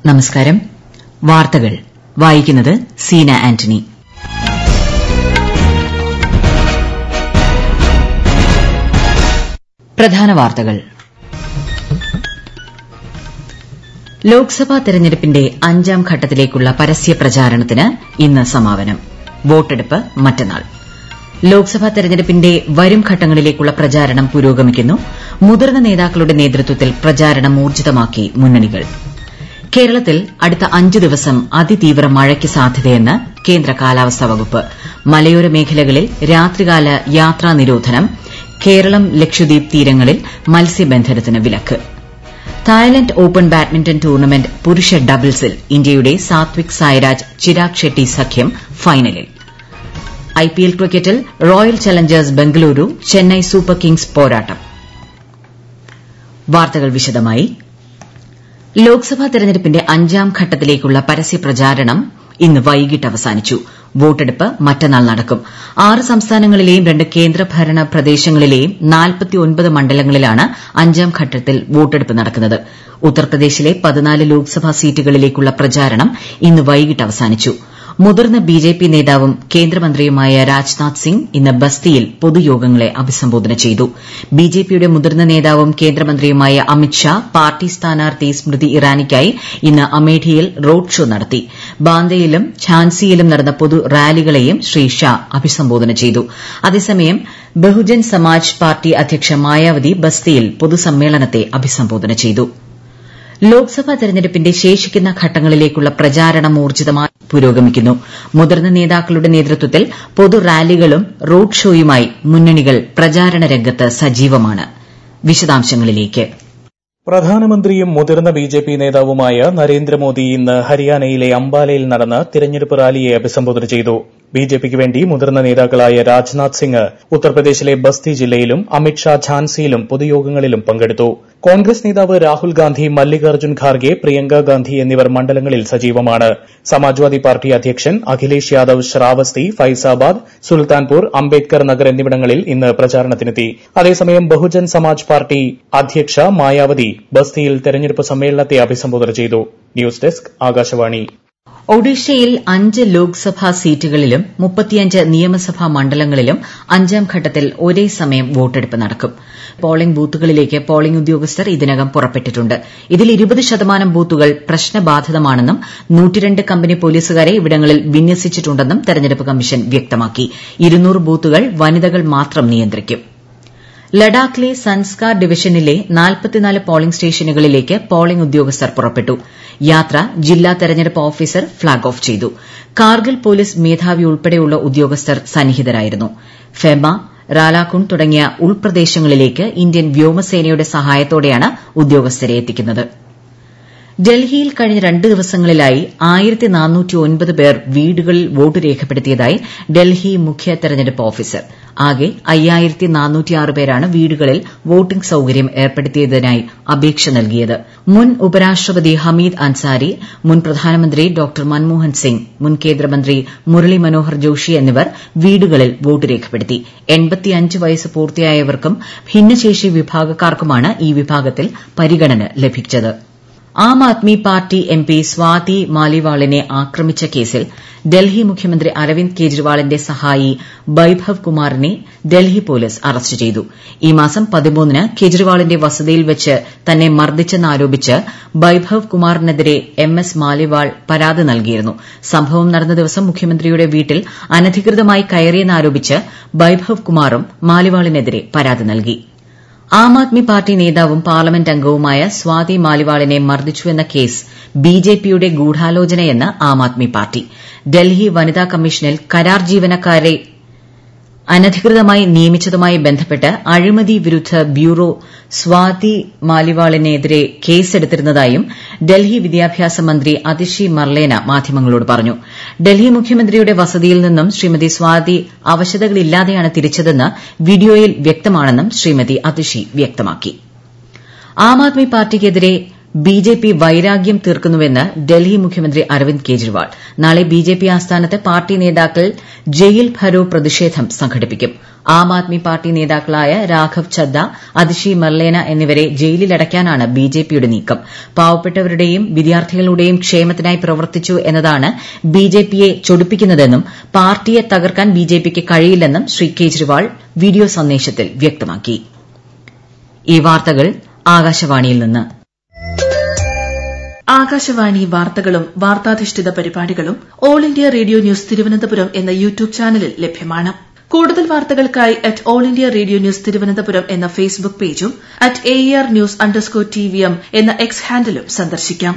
നമസ്കാരം വാർത്തകൾ വായിക്കുന്നത് സീന ആന്റണി പ്രധാന വാർത്തകൾ ലോക്സഭാ തെരഞ്ഞെടുപ്പിന്റെ അഞ്ചാം ഘട്ടത്തിലേക്കുള്ള പരസ്യ പ്രചാരണത്തിന് ഇന്ന് സമാപനം വോട്ടെടുപ്പ് മറ്റന്നാൾ ലോക്സഭാ തെരഞ്ഞെടുപ്പിന്റെ വരും ഘട്ടങ്ങളിലേക്കുള്ള പ്രചാരണം പുരോഗമിക്കുന്നു മുതിർന്ന നേതാക്കളുടെ നേതൃത്വത്തിൽ പ്രചാരണം ഊർജ്ജിതമാക്കി മുന്നണികൾ കേരളത്തിൽ അടുത്ത അഞ്ച് ദിവസം അതിതീവ്ര മഴയ്ക്ക് സാധ്യതയെന്ന് കേന്ദ്ര കാലാവസ്ഥാ വകുപ്പ് മലയോര മേഖലകളിൽ രാത്രികാല യാത്രാ നിരോധനം കേരളം ലക്ഷദ്വീപ് തീരങ്ങളിൽ മത്സ്യബന്ധനത്തിന് വിലക്ക് തായ്ലന്റ് ഓപ്പൺ ബാഡ്മിന്റൺ ടൂർണമെന്റ് പുരുഷ ഡബിൾസിൽ ഇന്ത്യയുടെ സാത്വിക് സായ്രാജ് ചിരാഗ് ഷെട്ടി സഖ്യം ഫൈനലിൽ ഐപിഎൽ ക്രിക്കറ്റിൽ Royal Challengers Bengaluru Chennai Super Kings പോരാട്ടം വാർത്തകൾ വിശദമായി ലോക്സഭാ തെരഞ്ഞെടുപ്പിന്റെ അഞ്ചാം ഘട്ടത്തിലേക്കുള്ള പരസ്യ പ്രചാരണം ഇന്ന് വൈകിട്ട് അവസാനിച്ചു വോട്ടെടുപ്പ് മറ്റന്നാൾ നടക്കും ആറ് സംസ്ഥാനങ്ങളിലെയും രണ്ട് കേന്ദ്രഭരണ പ്രദേശങ്ങളിലെയും മണ്ഡലങ്ങളിലാണ് അഞ്ചാം ഘട്ടത്തിൽ വോട്ടെടുപ്പ് നടക്കുന്നത് ഉത്തർപ്രദേശിലെ പതിനാല് ലോക്സഭാ സീറ്റുകളിലേക്കുള്ള പ്രചാരണം ഇന്ന് വൈകിട്ട് അവസാനിച്ചു മുതിർന്ന ബിജെപി നേതാവും കേന്ദ്രമന്ത്രിയുമായ രാജ്നാഥ് സിംഗ് ഇന്ന് ബസ്തിയിൽ പൊതുയോഗങ്ങളെ അഭിസംബോധന ചെയ്തു ബിജെപിയുടെ മുതിർന്ന നേതാവും കേന്ദ്രമന്ത്രിയുമായ അമിത് ഷാ പാർട്ടി സ്ഥാനാർത്ഥി സ്മൃതി ഇറാനിക്കായി ഇന്ന് അമേഠിയിൽ റോഡ് ഷോ നടത്തി ബാന്തയിലും ഝാൻസിയിലും നടന്ന പൊതു റാലികളെയും ശ്രീ ഷാ അഭിസംബോധന ചെയ്തു അതേസമയം ബഹുജൻ സമാജ് പാർട്ടി അധ്യക്ഷ മായാവതി ബസ്തിയിൽ പൊതുസമ്മേളനത്തെ അഭിസംബോധന ചെയ്തു ലോക്സഭാ തെരഞ്ഞെടുപ്പിന്റെ ശേഷിക്കുന്ന ഘട്ടങ്ങളിലേക്കുള്ള പ്രചാരണം ഊർജ്ജിതമായി പുരോഗമിക്കുന്നു മുതിർന്ന നേതാക്കളുടെ നേതൃത്വത്തിൽ പൊതു റാലികളും റോഡ് ഷോയുമായി മുന്നണികൾ പ്രചാരണ രംഗത്ത് സജീവമാണ് വിശദാംശങ്ങളിലേക്ക് പ്രധാനമന്ത്രിയും മുതിർന്ന ബി ജെ പി നേതാവുമായ നരേന്ദ്രമോദി ഇന്ന് ഹരിയാനയിലെ അംബാലയിൽ നടന്ന തിരഞ്ഞെടുപ്പ് റാലിയെ അഭിസംബോധന ചെയ്തു ബി ജെ പിക്ക് വേണ്ടി മുതിർന്ന നേതാക്കളായ രാജ്നാഥ് സിംഗ് ഉത്തർപ്രദേശിലെ ബസ്തി ജില്ലയിലും അമിത് ഷാ ഝാൻസിയിലും പൊതുയോഗങ്ങളിലും പങ്കെടുത്തു കോൺഗ്രസ് നേതാവ് രാഹുൽ ഗാന്ധി മല്ലികാർജ്ജുൻ ഖാർഗെ പ്രിയങ്ക ഗാന്ധി എന്നിവർ മണ്ഡലങ്ങളിൽ സജീവമാണ് സമാജ്വാദി പാർട്ടി അധ്യക്ഷൻ അഖിലേഷ് യാദവ് ശ്രാവസ്തി ഫൈസാബാദ് സുൽത്താൻപൂർ അംബേദ്കർ നഗർ എന്നിവിടങ്ങളിൽ ഇന്ന് പ്രചാരണത്തിനെത്തി അതേസമയം ബഹുജൻ സമാജ് പാർട്ടി അധ്യക്ഷ മായാവതി ബസ്തിയിൽ തെരഞ്ഞെടുപ്പ് സമ്മേളനത്തെ അഭിസംബോധന ചെയ്തു ന്യൂസ് ഡെസ്ക് ആകാശവാണി ഒഡീഷയിൽ അഞ്ച് ലോക്സഭാ സീറ്റുകളിലും മുപ്പത്തിയഞ്ച് നിയമസഭാ മണ്ഡലങ്ങളിലും അഞ്ചാം ഘട്ടത്തിൽ ഒരേ സമയം വോട്ടെടുപ്പ് നടക്കും പോളിംഗ് ബൂത്തുകളിലേക്ക് പോളിംഗ് ഉദ്യോഗസ്ഥർ ഇതിനകം പുറപ്പെട്ടിട്ടുണ്ട് ഇതിൽ ഇരുപത് ശതമാനം ബൂത്തുകൾ പ്രശ്നബാധിതമാണെന്നും നൂറ്റിരണ്ട് കമ്പനി പോലീസുകാരെ ഇവിടങ്ങളിൽ വിന്യസിച്ചിട്ടുണ്ടെന്നും തെരഞ്ഞെടുപ്പ് കമ്മീഷൻ വ്യക്തമാക്കി ഇരുന്നൂറ് ബൂത്തുകൾ വനിതകൾ മാത്രം നിയന്ത്രിക്കും ലഡാക്കിലെ സൻസ്കാർ ഡിവിഷനിലെ പോളിംഗ് സ്റ്റേഷനുകളിലേക്ക് പോളിംഗ് ഉദ്യോഗസ്ഥർ പുറപ്പെട്ടു യാത്ര ജില്ലാ തെരഞ്ഞെടുപ്പ് ഓഫീസർ ഫ്ളാഗ് ഓഫ് ചെയ്തു കാർഗിൽ പോലീസ് മേധാവി ഉൾപ്പെടെയുള്ള ഉദ്യോഗസ്ഥർ സന്നിഹിതരായിരുന്നു ഫെമ റാലാക്കുണ്ട് തുടങ്ങിയ ഉൾപ്രദേശങ്ങളിലേക്ക് ഇന്ത്യൻ വ്യോമസേനയുടെ സഹായത്തോടെയാണ് ഉദ്യോഗസ്ഥരെ എത്തിക്കുന്നത് ഡൽഹിയിൽ കഴിഞ്ഞ രണ്ട് ദിവസങ്ങളിലായി പേർ വീടുകളിൽ വോട്ട് രേഖപ്പെടുത്തിയതായി ഡൽഹി മുഖ്യ തെരഞ്ഞെടുപ്പ് ഓഫീസർ ആകെ പേരാണ് വീടുകളിൽ വോട്ടിംഗ് സൌകര്യം ഏർപ്പെടുത്തിയതിനായി അപേക്ഷ നൽകിയത് മുൻ ഉപരാഷ്ട്രപതി ഹമീദ് അൻസാരി മുൻ പ്രധാനമന്ത്രി ഡോക്ടർ മൻമോഹൻ സിംഗ് മുൻ കേന്ദ്രമന്ത്രി മുരളി മനോഹർ ജോഷി എന്നിവർ വീടുകളിൽ വോട്ട് രേഖപ്പെടുത്തി വയസ്സ് പൂർത്തിയായവർക്കും ഭിന്നശേഷി വിഭാഗക്കാർക്കുമാണ് ഈ വിഭാഗത്തിൽ പരിഗണന ലഭിച്ചത് ആം ആദ്മി പാർട്ടി എംപി സ്വാതി മാലിവാളിനെ ആക്രമിച്ച കേസിൽ ഡൽഹി മുഖ്യമന്ത്രി അരവിന്ദ് കെജ്രിവാളിന്റെ സഹായി ബൈഭവ് കുമാറിനെ ഡൽഹി പോലീസ് അറസ്റ്റ് ചെയ്തു ഈ മാസം പതിമൂന്നിന് കെജ്രിവാളിന്റെ വസതിയിൽ വെച്ച് തന്നെ മർദ്ദിച്ചെന്നാരോപിച്ച് ബൈഭവ് കുമാറിനെതിരെ എം എസ് മാലിവാൾ പരാതി നൽകിയിരുന്നു സംഭവം നടന്ന ദിവസം മുഖ്യമന്ത്രിയുടെ വീട്ടിൽ അനധികൃതമായി കയറിയെന്നാരോപിച്ച് ബൈഭവ് കുമാറും മാലിവാളിനെതിരെ പരാതി നൽകി ആം ആദ്മി പാർട്ടി നേതാവും പാർലമെന്റ് അംഗവുമായ സ്വാതി മാലിവാളിനെ മർദ്ദിച്ചുവെന്ന കേസ് ബിജെപിയുടെ ഗൂഢാലോചനയെന്ന് ആം ആദ്മി പാർട്ടി ഡൽഹി വനിതാ കമ്മീഷനിൽ കരാർ ജീവനക്കാരെ അനധികൃതമായി നിയമിച്ചതുമായി ബന്ധപ്പെട്ട് അഴിമതി വിരുദ്ധ ബ്യൂറോ സ്വാതി മാലിവാളിനെതിരെ കേസെടുത്തിരുന്നതായും ഡൽഹി വിദ്യാഭ്യാസ മന്ത്രി അതിഷി മർലേന മാധ്യമങ്ങളോട് പറഞ്ഞു ഡൽഹി മുഖ്യമന്ത്രിയുടെ വസതിയിൽ നിന്നും ശ്രീമതി സ്വാതി അവശതകളില്ലാതെയാണ് തിരിച്ചതെന്ന് വീഡിയോയിൽ വ്യക്തമാണെന്നും ശ്രീമതി അതിഷി വ്യക്തമാക്കി ആം ആദ്മി പാർട്ടിക്കെതിരെ ബിജെപി വൈരാഗ്യം തീർക്കുന്നുവെന്ന് ഡൽഹി മുഖ്യമന്ത്രി അരവിന്ദ് കെജ്രിവാൾ നാളെ ബിജെപി ആസ്ഥാനത്ത് പാർട്ടി നേതാക്കൾ ജയിൽ ഭരോ പ്രതിഷേധം സംഘടിപ്പിക്കും ആം ആദ്മി പാർട്ടി നേതാക്കളായ രാഘവ് ചദ്ദ അതിഷി മർലേന എന്നിവരെ ജയിലിലടയ്ക്കാനാണ് ബിജെപിയുടെ നീക്കം പാവപ്പെട്ടവരുടെയും വിദ്യാർത്ഥികളുടെയും ക്ഷേമത്തിനായി പ്രവർത്തിച്ചു എന്നതാണ് ബിജെപിയെ ചൊടിപ്പിക്കുന്നതെന്നും പാർട്ടിയെ തകർക്കാൻ ബിജെപിക്ക് കഴിയില്ലെന്നും ശ്രീ കെജ്രിവാൾ വീഡിയോ സന്ദേശത്തിൽ വ്യക്തമാക്കി ഈ വാർത്തകൾ ആകാശവാണിയിൽ നിന്ന് ആകാശവാണി വാർത്തകളും വാർത്താധിഷ്ഠിത പരിപാടികളും All India Radio News Thiruvananthapuram എന്ന യൂട്യൂബ് ചാനലിൽ ലഭ്യമാണ് കൂടുതൽ വാർത്തകൾക്കായി at All India Radio News Thiruvananthapuram എന്ന ഫേസ്ബുക്ക് പേജും at A R news underscore T V M എന്ന എക്സ് ഹാൻഡിലും സന്ദർശിക്കാം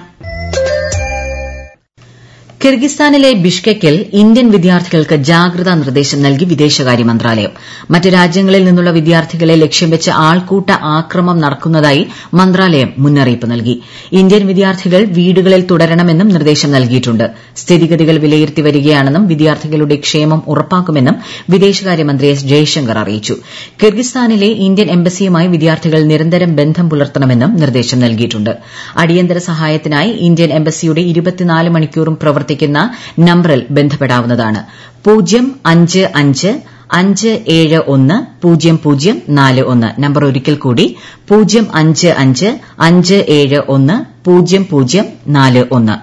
കിർഗിസ്ഥാനിലെ ബിഷ്കെക്കിൽ ഇന്ത്യൻ വിദ്യാർത്ഥികൾക്ക് ജാഗ്രതാ നിർദ്ദേശം നൽകി വിദേശകാര്യ മന്ത്രാലയം മറ്റ് രാജ്യങ്ങളിൽ നിന്നുള്ള വിദ്യാർത്ഥികളെ ലക്ഷ്യം വെച്ച് ആൾക്കൂട്ട ആക്രമം നടക്കുന്നതായി മന്ത്രാലയം മുന്നറിയിപ്പ് നൽകി ഇന്ത്യൻ വിദ്യാർത്ഥികൾ വീടുകളിൽ തുടരണമെന്നും നിർദ്ദേശം നൽകിയിട്ടുണ്ട് സ്ഥിതിഗതികൾ വിലയിരുത്തി വരികയാണെന്നും വിദ്യാർത്ഥികളുടെ ക്ഷേമം ഉറപ്പാക്കുമെന്നും വിദേശകാര്യമന്ത്രി എസ് ജയശങ്കർ അറിയിച്ചു കിർഗിസ്ഥാനിലെ ഇന്ത്യൻ എംബസിയുമായി വിദ്യാർത്ഥികൾ നിരന്തരം ബന്ധം പുലർത്തണമെന്നും നിർദ്ദേശം നൽകിയിട്ടുണ്ട് അടിയന്തര സഹായത്തിനായി ഇന്ത്യൻ എംബസിയുടെ ഇരുപത്തിനാല് മണിക്കൂറും പ്രവർത്തിക്കുന്ന നമ്പറിൽ ബന്ധപ്പെടാവുന്നതാണ് പൂജ്യം അഞ്ച് അഞ്ച് അഞ്ച് ഏഴ് ഒന്ന് പൂജ്യം പൂജ്യം നാല് ഒന്ന് നമ്പർ ഒരിക്കൽ കൂടി പൂജ്യം അഞ്ച് അഞ്ച് അഞ്ച് ഏഴ് ഒന്ന് പൂജ്യം പൂജ്യം നാല് ഒന്ന്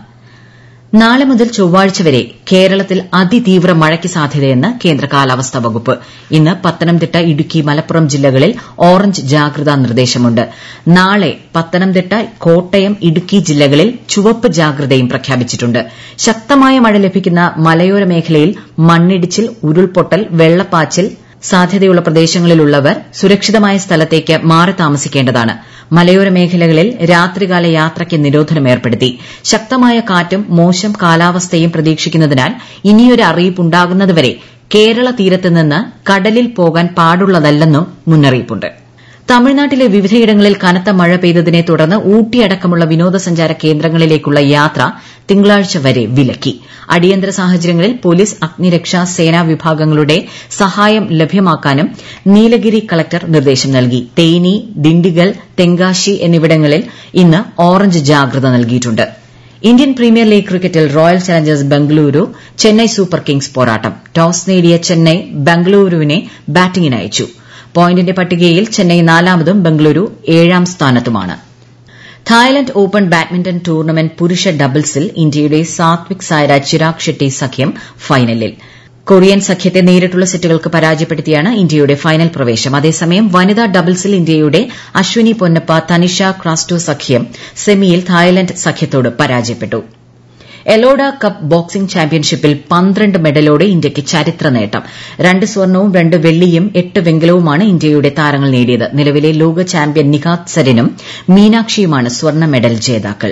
നാളെ മുതൽ ചൊവ്വാഴ്ച വരെ കേരളത്തിൽ അതിതീവ്ര മഴയ്ക്ക് സാധ്യതയെന്ന് കേന്ദ്ര കാലാവസ്ഥാ വകുപ്പ് ഇന്ന് പത്തനംതിട്ട ഇടുക്കി മലപ്പുറം ജില്ലകളിൽ ഓറഞ്ച് ജാഗ്രതാ നിർദ്ദേശമുണ്ട് നാളെ പത്തനംതിട്ട കോട്ടയം ഇടുക്കി ജില്ലകളിൽ ചുവപ്പ് ജാഗ്രതയും പ്രഖ്യാപിച്ചിട്ടുണ്ട് ശക്തമായ മഴ ലഭിക്കുന്ന മലയോര മേഖലയിൽ മണ്ണിടിച്ചിൽ ഉരുൾപൊട്ടൽ വെള്ളപ്പാച്ചിൽ സാധ്യതയുള്ള പ്രദേശങ്ങളിലുള്ളവർ സുരക്ഷിതമായ സ്ഥലത്തേക്ക് മാറി താമസിക്കേണ്ടതാണ് മലയോര മേഖലകളിൽ രാത്രികാല യാത്രയ്ക്ക് നിരോധനം ഏർപ്പെടുത്തി ശക്തമായ കാറ്റും മോശം കാലാവസ്ഥയും പ്രതീക്ഷിക്കുന്നതിനാൽ ഇനിയൊരു അറിയിപ്പുണ്ടാകുന്നതുവരെ കേരള തീരത്ത് നിന്ന് കടലിൽ പോകാൻ പാടുള്ളതല്ലെന്നും മുന്നറിയിപ്പുണ്ട് തമിഴ്നാട്ടിലെ വിവിധയിടങ്ങളിൽ കനത്ത മഴ പെയ്തതിനെ തുടർന്ന് ഊട്ടിയടക്കമുള്ള വിനോദസഞ്ചാര കേന്ദ്രങ്ങളിലേക്കുള്ള യാത്ര തിങ്കളാഴ്ച വരെ വിലക്കി അടിയന്തര സാഹചര്യങ്ങളിൽ പോലീസ് അഗ്നിരക്ഷാ സേനാ വിഭാഗങ്ങളുടെ സഹായം ലഭ്യമാക്കാനും നീലഗിരി കളക്ടർ നിർദ്ദേശം നൽകി തേനി ദിണ്ടിഗൽ തെങ്കാശി എന്നിവിടങ്ങളിൽ ഇന്ന് ഓറഞ്ച് ജാഗ്രത നൽകിയിട്ടുണ്ട് ഇന്ത്യൻ പ്രീമിയർ ലീഗ് ക്രിക്കറ്റിൽ Royal Challengers Bengaluru Chennai Super Kings പോരാട്ടം ടോസ് നേടിയ ചെന്നൈ ബംഗളൂരുവിനെ ബാറ്റിംഗിന് അയച്ചു പോയിന്റിന്റെ പട്ടികയിൽ ചെന്നൈ നാലാമതും ബംഗളൂരു ഏഴാം സ്ഥാനത്തുമാണ് തായ്ലന്റ് ഓപ്പൺ ബാഡ്മിന്റൺ ടൂർണമെന്റ് പുരുഷ ഡബിൾസിൽ ഇന്ത്യയുടെ സാത്വിക് സായ്രാജ് ചിരാഗ് ഷെട്ടി സഖ്യം ഫൈനലിൽ കൊറിയൻ സഖ്യത്തെ നേരിട്ടുള്ള സെറ്റുകൾക്ക് പരാജയപ്പെടുത്തിയാണ് ഇന്ത്യയുടെ ഫൈനൽ പ്രവേശം അതേസമയം വനിതാ ഡബിൾസിൽ ഇന്ത്യയുടെ അശ്വിനി പൊന്നപ്പ തനിഷ ക്രാസ്റ്റോ സഖ്യം സെമിയിൽ തായ്ലന്റ് സഖ്യത്തോട് പരാജയപ്പെട്ടു എലോഡ കപ്പ് ബോക്സിംഗ് ചാമ്പ്യൻഷിപ്പിൽ പന്ത്രണ്ട് മെഡലോടെ ഇന്ത്യയ്ക്ക് ചരിത്ര നേട്ടം രണ്ട് സ്വർണവും രണ്ട് വെള്ളിയും എട്ട് വെങ്കലവുമാണ് ഇന്ത്യയുടെ താരങ്ങൾ നേടിയത് നിലവിലെ ലോക ചാമ്പ്യൻ നിഖാത് സരിനും മീനാക്ഷിയുമാണ് സ്വർണ്ണ മെഡൽ ജേതാക്കൾ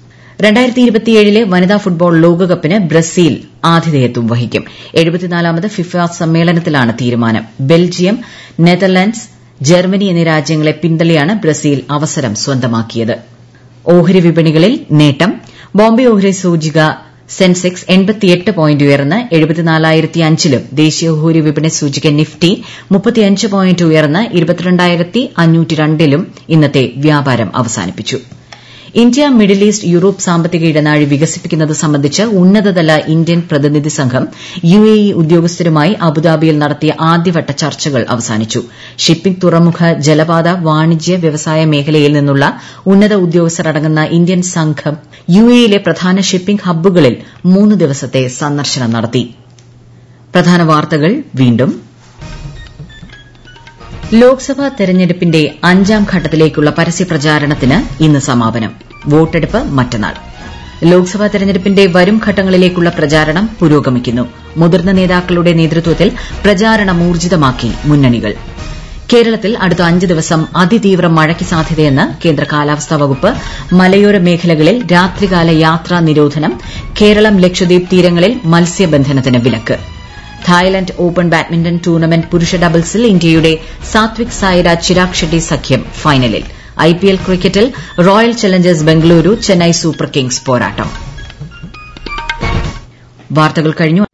ലെ വനിതാ ഫുട്ബോൾ ലോകകപ്പിന് ബ്രസീൽ ആതിഥേയത്വം വഹിക്കും എഴുപത്തിനാലാമത് ഫിഫ സമ്മേളനത്തിലാണ് തീരുമാനം ബെൽജിയം നെതർലൻഡ്സ് ജർമ്മനി എന്നീ രാജ്യങ്ങളെ പിന്തള്ളിയാണ് ബ്രസീൽ അവസരം സ്വന്തമാക്കിയത് ഓഹരി വിപണികളിൽ നേട്ടം ബോംബെ ഓഹരി സൂചിക സെൻസെക്സ് എൺപത്തിയെട്ട് പോയിന്റ് ഉയർന്ന് എഴുപത്തിനാലായിരത്തി അഞ്ചിലും ദേശീയ ഓഹരി വിപണി സൂചിക നിഫ്റ്റി മുപ്പത്തിയഞ്ച് പോയിന്റ് ഉയർന്ന് ഇരുപത്തിരണ്ടായിരത്തി അഞ്ഞൂറ്റി രണ്ടിലും ഇന്നത്തെ വ്യാപാരം അവസാനിപ്പിച്ചു ഇന്ത്യ മിഡിൽ ഈസ്റ്റ് യൂറോപ്പ് സാമ്പത്തിക ഇടനാഴി വികസിപ്പിക്കുന്നത് സംബന്ധിച്ച് ഉന്നതതല ഇന്ത്യൻ പ്രതിനിധി സംഘം യു എ ഇ ഉദ്യോഗസ്ഥരുമായി അബുദാബിയിൽ നടത്തിയ ആദ്യവട്ട ചർച്ചകൾ അവസാനിച്ചു ഷിപ്പിംഗ് തുറമുഖ ജലപാത വാണിജ്യ വ്യവസായ മേഖലയിൽ നിന്നുള്ള ഉന്നത ഉദ്യോഗസ്ഥർ അടങ്ങുന്ന ഇന്ത്യൻ സംഘം യു എ യിലെ പ്രധാന ഷിപ്പിംഗ് ഹബ്ബുകളിൽ മൂന്ന് ദിവസത്തെ സന്ദർശനം നടത്തി പ്രധാന വാർത്തകൾ വീണ്ടും ലോക്സഭാ തെരഞ്ഞെടുപ്പിന്റെ അഞ്ചാം ഘട്ടത്തിലേക്കുള്ള പരസ്യപ്രചാരണത്തിന് ഇന്ന് സമാപനം വോട്ടെടുപ്പ് മറ്റന്നാൾ ലോക്സഭാ തെരഞ്ഞെടുപ്പിന്റെ വരും ഘട്ടങ്ങളിലേക്കുള്ള പ്രചാരണം പുരോഗമിക്കുന്നു മുതിർന്ന നേതാക്കളുടെ നേതൃത്വത്തിൽ പ്രചാരണം ഊർജിതമാക്കി മുന്നണികൾ കേരളത്തിൽ അടുത്ത അഞ്ച് ദിവസം അതിതീവ്ര മഴയ്ക്ക് സാധ്യതയെന്ന് കേന്ദ്ര കാലാവസ്ഥാ വകുപ്പ് മലയോര മേഖലകളിൽ രാത്രികാല യാത്രാ നിരോധനം കേരളം ലക്ഷദ്വീപ് തീരങ്ങളിൽ മത്സ്യബന്ധനത്തിന് വിലക്ക് തായ്ലന്റ് ഓപ്പൺ ബാഡ്മിന്റൺ ടൂർണമെന്റ് പുരുഷ ഡബിൾസിൽ ഇന്ത്യയുടെ സാത്വിക് സായിരാജ് ചിരാഗ് ഷെട്ടി സഖ്യം ഫൈനലിൽ ഐപിഎൽ ക്രിക്കറ്റിൽ Royal Challengers Bengaluru Chennai Super Kings പോരാട്ടം വാർത്തകൾ കഴിഞ്ഞു